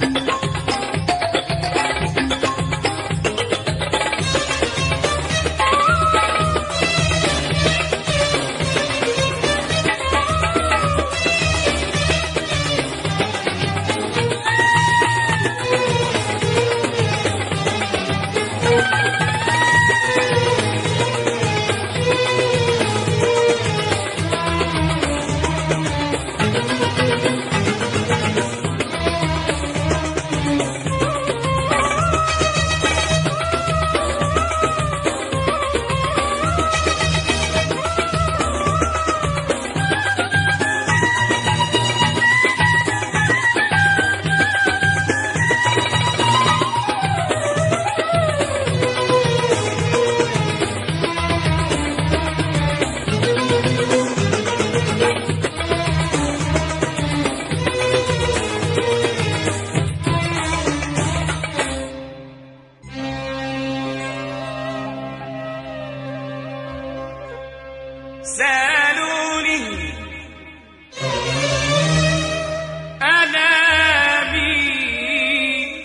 سالوني أنا مين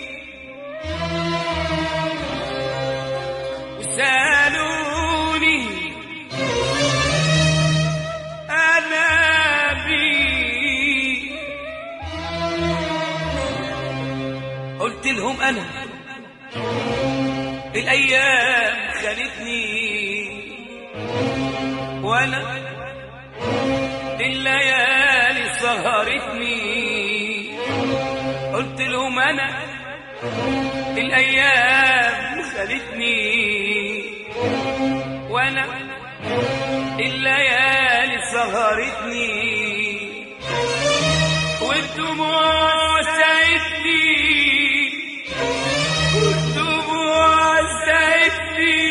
وسالوني أنا مين قلت لهم أنا الأيام خانتني وانا الليالي سهرتني قلت لهم انا الايام خلتني وانا الليالي سهرتني والدموع ساعدتني والدموع ساعدتني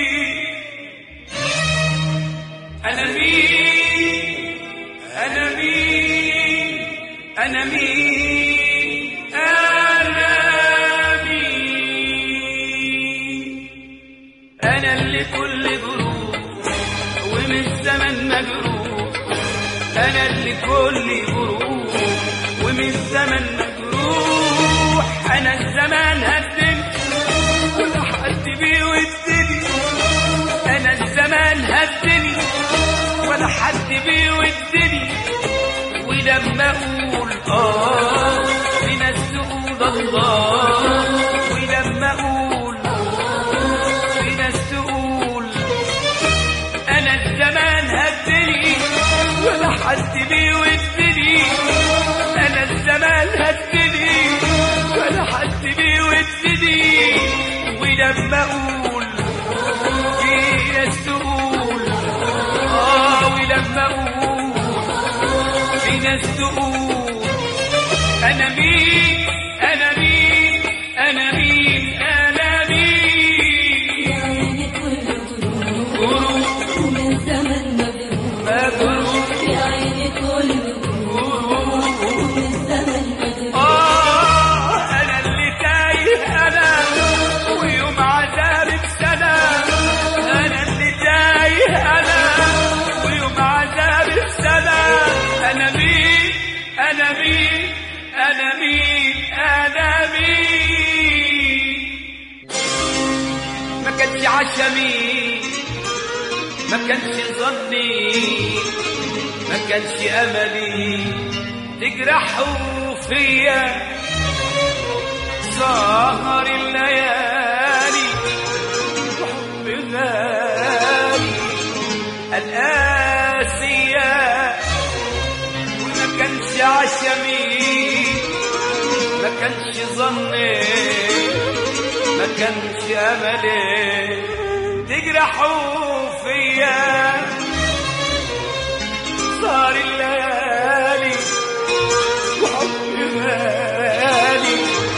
أنا مين أنا مين أنا مين أنا مين أنا اللي كل جروح ومن الزمن مجروح أنا اللي كل جروح ومن الزمن مجروح أنا الزمان هدني ولا حد بيودني أنا الزمان هدني ولا حد بيودني ولما أقول آه في ناس تقول الله ولما أقول في ناس تقول أنا الزمان هدني ولا حد بيودني أنا الزمان هدني ولا حد بيودني ولما أقول في ناس تقول آه ولما أقول في ناس تقول أنا مين أنا مين أنا مين أنا مين عيني كل غروب غروب ومن زمن مغروب ما غروب يا عيني كل غروب ومن زمن مغروب آه أنا اللي تايه أنا ويوم عذابي بسنة أنا اللي تايه أنا ويوم عذابي بسنة أنا مين أنا مين أنا مين أنا مين ما كانش عشمي ما كانش ظني ما كانش املي تجرحوا فيا سهر الليالي وحب غالي القاسية وما كانش عشمي ما كانش ظني ما كانش املي تجرحوا فيا صار الليالي وحب غالي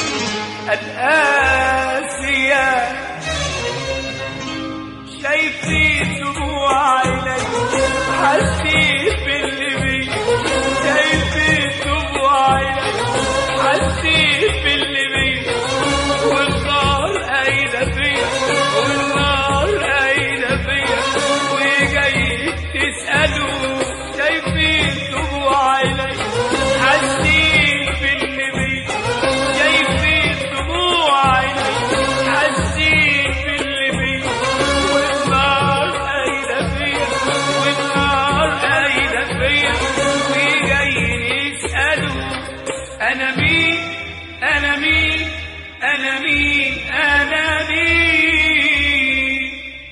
القاسية شايفين دموع عيني حسيت باللي بي شايفين دموع عيني حسيت باللي بي والنار قايدة فيا والنار قايدة فيا وجاي تسألوا شايفين دموع عيني حاسين باللي بي جاي أنا مين أنا مين أنا مين أنا مين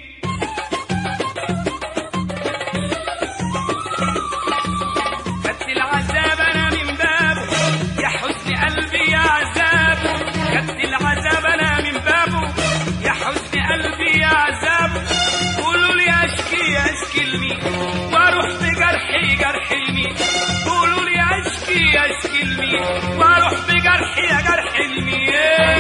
خدت العذاب أنا من بابه يا حزن قلبي يا عذاب خدت العذاب أنا من بابه يا حزن قلبي يا عذاب قولوا لي أشكي أشكي لمين وأروح بجرحي جرح لمين قولوا لي أشكي أشكي لمين وأروح بجرحي يا جرح لمين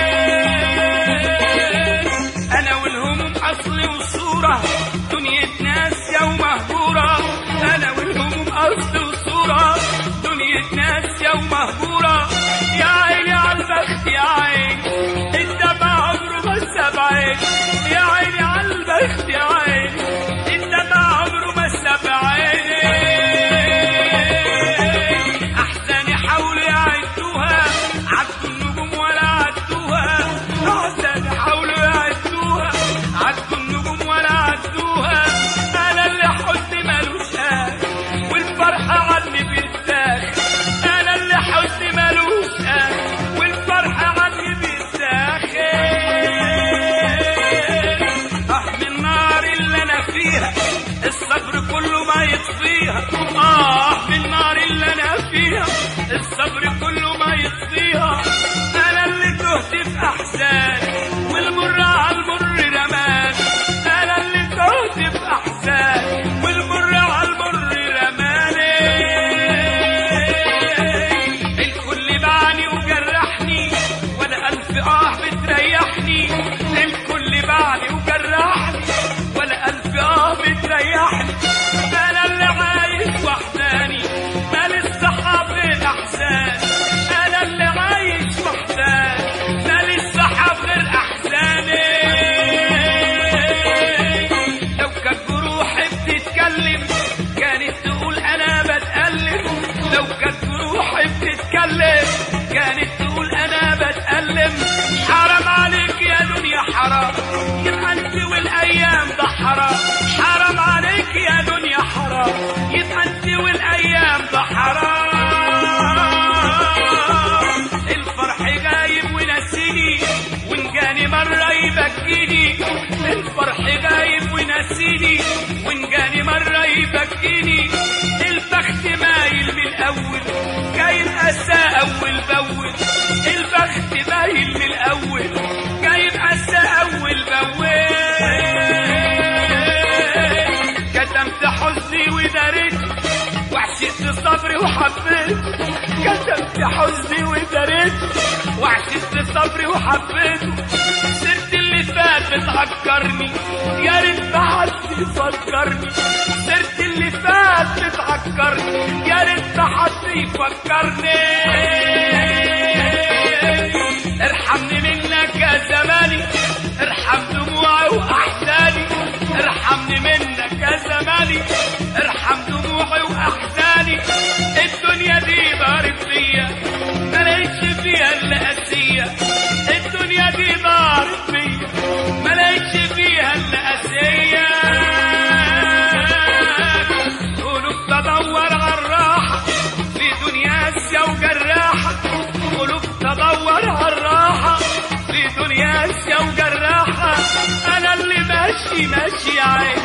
أنا والهموم أصل وصورة دنيا ناس يوم مهجورة أنا والهموم أصل وصورة دنيا ناس يوم مهجورة يا عيني على البخت يا عيني الدمع عمره ما ساب عيني يا عيني على البخت يا عيني الدمع عمره ما ساب عيني أحزاني حاولوا يعدوها عدوا النجوم ولا عدوها أحزاني حاولوا يعدوها عدوا النجوم ولا عدوها أنا اللي حزني ملوش آخر والفرحة عني بتداخل أنا اللي حزني ملوش آخر والفرحة عني بتداخل آه من النار اللي أنا فيها الصبر كله ما يطفيها آه من النار اللي أنا فيها الصبر كله ما يطفيها أنا اللي تهت في أحزاني والمر على المر رماني أنا اللي تهت في أحزاني والمر على المر رماني الكل باعني وجرحني ولا ألف آه بتريحني الكل باعني وجرحني ولا ألف آه بتريحني أنا اللي عايش وحداني مال الصحاب غير أحزان أنا اللي عايش وحداني مال الصحاب غير أحزاني لو كانت جروحي بتتكلم كانت تقول أنا بتألم لو كانت جروحي بتتكلم كانت تقول أنا بتألم حرام عليك يا دنيا حرام يبقى أنت والأيام ده حرام حرام عليك يا دنيا حرام يبقى أنت والأيام ده حرام الفرح غايب ونسيني وإن جاني مرة يبكيني الفرح غايب ونسيني وإن جاني مرة يبكيني البخت مايل من الأول جاي الأسى أول بأول البخت مايل من الأول جاي الأسى أول بأول كتمت حزني وداريت وعشقت صبري وحبيت كتمت حزني وداريت وعشقت صبري وحبيت سرت اللي فات بتعكرني يا ريت ما حد يفكرني سرت اللي فات بتعكرني يا ريت ما حد يفكرني ارحمني منك يا زماني ارحم دموعي واحزاني ارحمني منك يا زماني ارحم دموعي واحزاني الدنيا دي ضارب فيا ما لقيتش فيها الا قاسيه الدنيا دي ضارب فيا ما لقيتش فيها الا قاسيه قلوب تدور على الراحه في دنيا قاسيه وجراحه قلوب تدور على الراحه في دنيا قاسيه وجراحه انا اللي ماشي ماشي عين